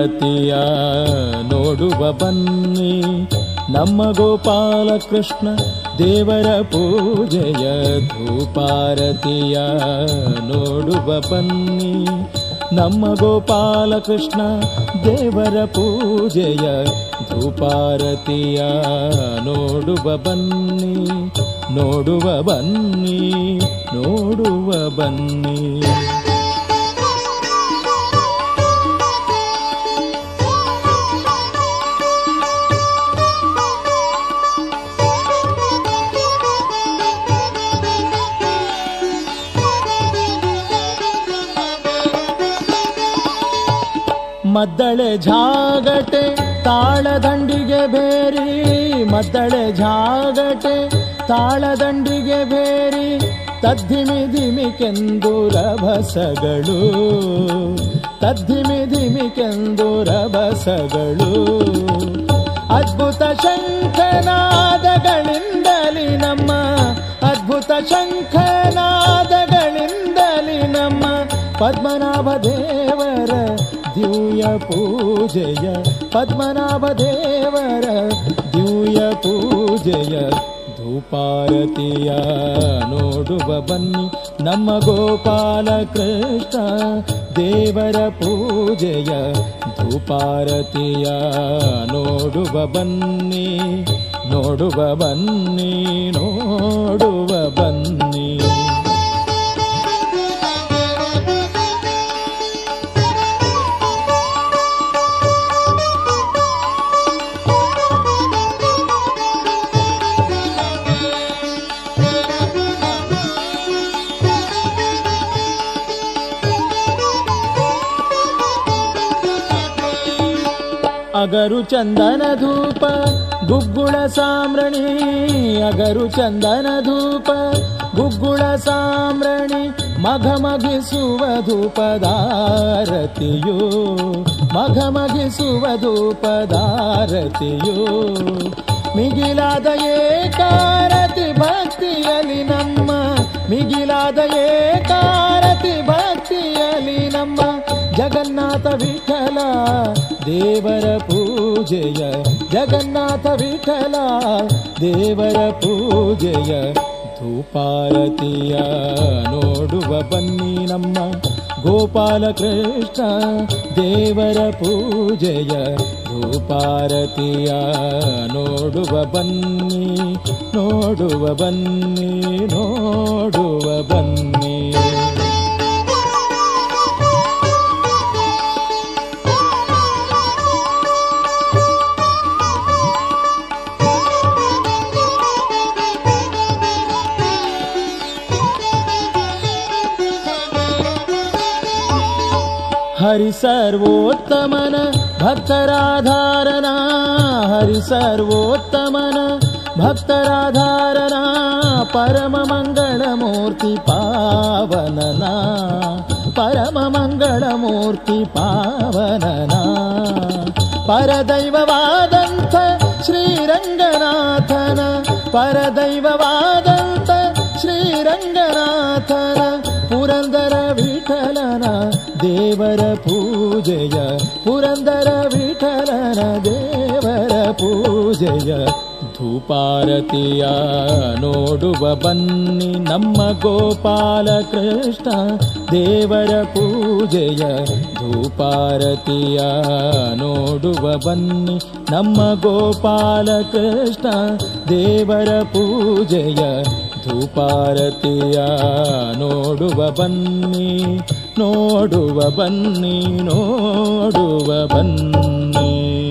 ಧೂಪಾರತಿಯ ನೋಡುವ ಬನ್ನಿ ನಮ್ಮ ಗೋಪಾಲ ಕೃಷ್ಣ ದೇವರ ಪೂಜೆಯ ಧೂಪಾರತಿಯ ನೋಡುವ ಬನ್ನಿ ನಮ್ಮ ಗೋಪಾಲ ಕೃಷ್ಣ ದೇವರ ಪೂಜೆಯ ಧೂಪಾರತಿಯ ನೋಡುವ ಬನ್ನಿ ನೋಡುವ ಬನ್ನಿ ನೋಡುವ ಬನ್ನಿ ಮದ್ದಳೆ ಝಾಗಟೆ ತಾಳದಂಡಿಗೆ ಬೇರಿ ಮದ್ದಳೆ ಝಾಗಟೆ ತಾಳದಂಡಿಗೆ ಬೇರಿ ತದ್ದಿಮಿ ಧಿಮಿಕೆಂದು ರಭಸಗಳು ತದ್ದಿಮಿ ಧಿಮಿಕೆಂದು ರಭಸಗಳು ಅದ್ಭುತ ಶಂಖನಾದಗಳಿಂದಲಿ ನಮ್ಮ ಅದ್ಭುತ ಶಂಖನಾದಗಳಿಂದಲಿ ನಮ್ಮ ಪದ್ಮನಾಭ ದೇವರ ದಿವ್ಯ ಪೂಜೆಯ ಪದ್ಮನಾಭ ದೇವರ ದಿವ್ಯ ಪೂಜೆಯ ಧೂಪಾರತಿಯ ನೋಡುವ ಬನ್ನಿ ನಮ್ಮ ಗೋಪಾಲ ಕೃಷ್ಣ ದೇವರ ಪೂಜೆಯ ಧೂಪಾರತಿಯ ನೋಡುವ ಬನ್ನಿ ನೋಡುವ ಬನ್ನಿ ನೋಡುವ ಬನ್ನಿ ಅಗರು ಚಂದನ ಧೂಪ ಗುಗ್ಗುಳ ಸಾಮ್ರಣಿ ಅಗರು ಚಂದನ ಧೂಪ ಗುಗ್ಗುಳ ಸಾಮ್ರಣಿ ಮಘ ಮಗಿಸುವ ಧೂಪದಾರತಿಯೋ ಮಘ ಮಗಿಸುವ ಧೂಪದಾರತಿಯೋ ಮಿಗಿಲಾದ ಏಕಾರತಿ ಭಕ್ತಿಯಲಿ ನಮ್ಮ ಮಿಗಿಲಾದ ಏಕಾರತಿ ಭಕ್ತಿಯಲಿ ನಮ್ಮ ಜಗನ್ನಾಥ ವಿಠಲ ದೇವರ ಪೂಜೆಯ ಜಗನ್ನಾಥ ವಿಠಲ ದೇವರ ಪೂಜೆಯ ಧೂಪಾರತಿಯ ನೋಡುವ ಬನ್ನಿ ನಮ್ಮ ಗೋಪಾಲ ಕೃಷ್ಣ ದೇವರ ಪೂಜೆಯ ಧೂಪಾರತಿಯ ನೋಡುವ ಬನ್ನಿ ನೋಡುವ ಬನ್ನಿ ನೋಡುವ ಬನ್ನಿ ಹರಿ ಸರ್ವೋತ್ತಮನ ಭಕ್ತರಾಧಾರನ ಹರಿ ಸರ್ವೋತ್ತಮನ ಭಕ್ತರಾಧಾರನ ಪರಮ ಮಂಗಳ ಮೂರ್ತಿ ಪಾವನನ ಪರಮ ಮಂಗಳ ಮೂರ್ತಿ ಪಾವನನ ಪರದೈವವಾದಂಥ ಶ್ರೀರಂಗನಾಥನ ಪರದೈವವಾದಂಥ ಶ್ರೀರಂಗನಾಥನ ಪುರಂದರ ವಿಠಲನ ದೇವರ ಪೂಜೆಯ ಪುರಂದರ ವಿಠಲನ ದೇವರ ಪೂಜೆಯ ಧೂಪಾರತಿಯ ನೋಡುವ ಬನ್ನಿ ನಮ್ಮ ಗೋಪಾಲ ಕೃಷ್ಣ ದೇವರ ಪೂಜೆಯ ಧೂಪಾರತಿಯ ನೋಡುವ ಬನ್ನಿ ನಮ್ಮ ಗೋಪಾಲ ಕೃಷ್ಣ ದೇವರ ಪೂಜೆಯ ಧೂಪಾರತಿಯ ನೋಡುವ ಬನ್ನಿ ನೋಡುವ ಬನ್ನಿ ನೋಡುವ ಬನ್ನಿ